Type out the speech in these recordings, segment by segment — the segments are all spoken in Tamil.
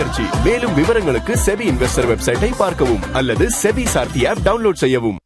பயிற்சி மேலும் விவரங்களுக்கு செபி இன்வெஸ்டர் வெப்சைட்டை பார்க்கவும் அல்லது செபி சார்த்தி ஆப் டவுன்லோட் செய்யவும்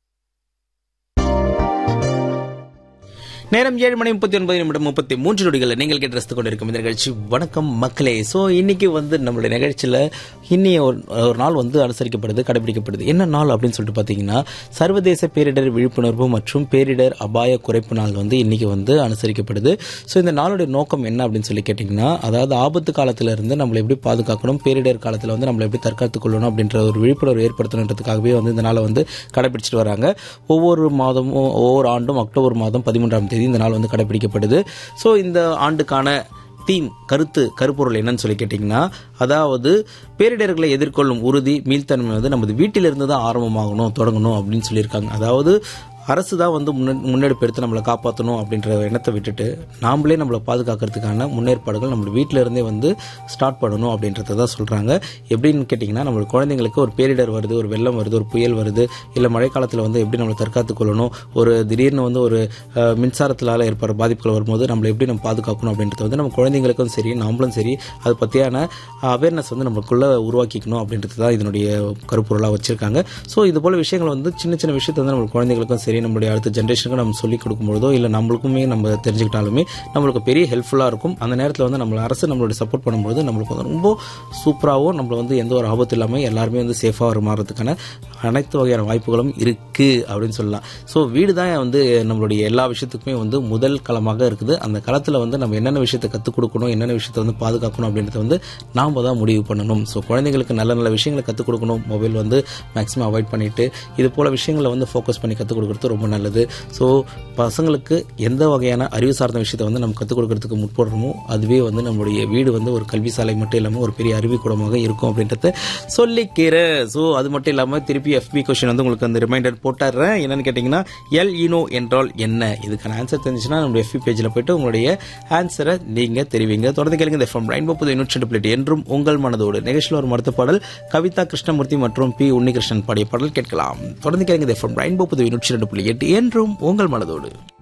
நேரம் ஏழு மணி முப்பத்தி ஒன்பது நிமிடம் முப்பத்தி மூன்று நொடிகள் நீங்கள் கேட்டு ரசித்துக் கொண்டிருக்கும் இந்த நிகழ்ச்சி வணக்கம் மக்களே ஸோ இன்னைக்கு வந்து நம்மளுடைய நிகழ்ச்சியில் இன்னைய ஒரு ஒரு நாள் வந்து அனுசரிக்கப்படுது கடைபிடிக்கப்படுது என்ன நாள் அப்படின்னு சொல்லிட்டு பார்த்தீங்கன்னா சர்வதேச பேரிடர் விழிப்புணர்வு மற்றும் பேரிடர் அபாய குறைப்பு நாள் வந்து இன்னைக்கு வந்து அனுசரிக்கப்படுது ஸோ இந்த நாளுடைய நோக்கம் என்ன அப்படின்னு சொல்லி கேட்டிங்கன்னா அதாவது ஆபத்து காலத்துல இருந்து நம்மளை எப்படி பாதுகாக்கணும் பேரிடர் காலத்தில் வந்து நம்மளை எப்படி தற்காத்துக் கொள்ளணும் அப்படின்ற ஒரு விழிப்புணர்வு ஏற்படுத்தணுன்றதுக்காகவே வந்து இந்த நாளை வந்து கடைபிடிச்சிட்டு வராங்க ஒவ்வொரு மாதமும் ஒவ்வொரு ஆண்டும் அக்டோபர் மாதம் பதிமூன்றாம் தேதி இந்த நாள் வந்து கடைபிடிக்கப்படுது ஸோ இந்த ஆண்டுக்கான தீம் கருத்து கருப்பொருள் என்னன்னு சொல்லி கேட்டிங்கன்னா அதாவது பேரிடர்களை எதிர்கொள்ளும் உறுதி மீள்தன்மை வந்து நமது வீட்டிலிருந்து தான் ஆரம்பமாகணும் தொடங்கணும் அப்படின்னு சொல்லியிருக்காங்க அதாவது அரசு தான் வந்து முன்ன முன்னெடுப்பு எடுத்து நம்மளை காப்பாற்றணும் அப்படின்ற எண்ணத்தை விட்டுட்டு நாமளே நம்மளை பாதுகாக்கிறதுக்கான முன்னேற்பாடுகள் நம்ம வீட்டில இருந்தே வந்து ஸ்டார்ட் பண்ணணும் அப்படின்றத தான் சொல்கிறாங்க எப்படின்னு கேட்டிங்கன்னா நம்ம குழந்தைங்களுக்கு ஒரு பேரிடர் வருது ஒரு வெள்ளம் வருது ஒரு புயல் வருது இல்லை மழைக்காலத்தில் வந்து எப்படி நம்மளை தற்காத்துக் கொள்ளணும் ஒரு திடீர்னு வந்து ஒரு அஹ், மின்சாரத்தினால ஏற்படுற பாதிப்புகள் வரும்போது நம்மளை எப்படி நம்ம பாதுகாக்கணும் அப்படின்றத வந்து நம்ம குழந்தைங்களுக்கும் சரி நாமளும் சரி அது பற்றியான அவேர்னஸ் வந்து நம்மளுக்குள்ள உருவாக்கிக்கணும் அப்படின்றது தான் இதனுடைய கருப்பொருளாக வச்சிருக்காங்க ஸோ இது போல விஷயங்கள் வந்து சின்ன சின்ன விஷயத்தை வந்து நம்ம குழந்தைங்களுக்கும் சரி நம்மளுடைய அடுத்த ஜென்ரேஷனுக்கு நம்ம சொல்லிக் கொடுக்கும்பொழுதோ இல்லை நம்மளுக்குமே நம்ம தெரிஞ்சுக்கிட்டாலுமே நம்மளுக்கு பெரிய ஹெல்ப்ஃபுல்லாக இருக்கும் அந்த நேரத்தில் வந்து நம்மள அரசு நம்மளுடைய சப்போர்ட் பண்ணும்போது நம்மளுக்கு வந்து ரொம்ப சூப்பராகவும் நம்மள வந்து எந்த ஒரு ஆபத்து இல்லாமல் எல்லாருமே வந்து சேஃபாக மாறதுக்கான அனைத்து வகையான வாய்ப்புகளும் இருக்கு அப்படின்னு சொல்லலாம் ஸோ வீடு தான் வந்து நம்மளுடைய எல்லா விஷயத்துக்குமே வந்து முதல் களமாக இருக்குது அந்த களத்தில் வந்து நம்ம என்னென்ன விஷயத்தை கற்றுக் கொடுக்கணும் என்னென்ன விஷயத்தை வந்து பாதுகாக்கணும் அப்படின்றத வந்து நாம் தான் முடிவு பண்ணணும் ஸோ குழந்தைங்களுக்கு நல்ல நல்ல விஷயங்களை கற்றுக் கொடுக்கணும் மொபைல் வந்து மேக்ஸிமம் அவாய்ட் பண்ணிட்டு இது போல விஷயங்களை வந்து ஃபோக்கஸ் பண்ணி கற்றுக் கொடுக்கறது ரொம்ப நல்லது ஸோ பசங்களுக்கு எந்த வகையான அறிவு சார்ந்த விஷயத்தை வந்து நம்ம கற்றுக் கொடுக்கறதுக்கு முற்படுறோமோ அதுவே வந்து நம்மளுடைய வீடு வந்து ஒரு கல்வி சாலை மட்டும் இல்லாமல் ஒரு பெரிய அறிவிக்கூடமாக இருக்கும் அப்படின்றத சொல்லிக்கிறேன் ஸோ அது மட்டும் இல்லாமல் திருப்பி எஃபி கொஸ்டின் வந்து உங்களுக்கு அந்த ரிமைண்டர் போட்டுறேன் என்னன்னு கேட்டிங்கன்னா எல் இனோ என்றால் என்ன இதுக்கான ஆன்சர் தெரிஞ்சுச்சுன்னா நம்மளுடைய எஃபி பேஜில் போயிட்டு உங்களுடைய ஆன்சரை நீங்கள் தெரிவிங்க தொடர்ந்து கேளுங்க இந்த எஃப்எம் ரெயின்போ புது நூற்றி பிளேட் என்றும் உங்கள் மனதோடு நிகழ்ச்சியில் ஒரு மருத்துவ பாடல் கவிதா கிருஷ்ணமூர்த்தி மற்றும் பி உன்னிகிருஷ்ணன் பாடிய பாடல் கேட்கலாம் தொடர்ந்து கேளுங்க இந்த எஃப்எம் ரெயின்போ புது நூற்றி ரெண்டு புள்ளி எட்டு என்றும் உங்கள் மனதோடு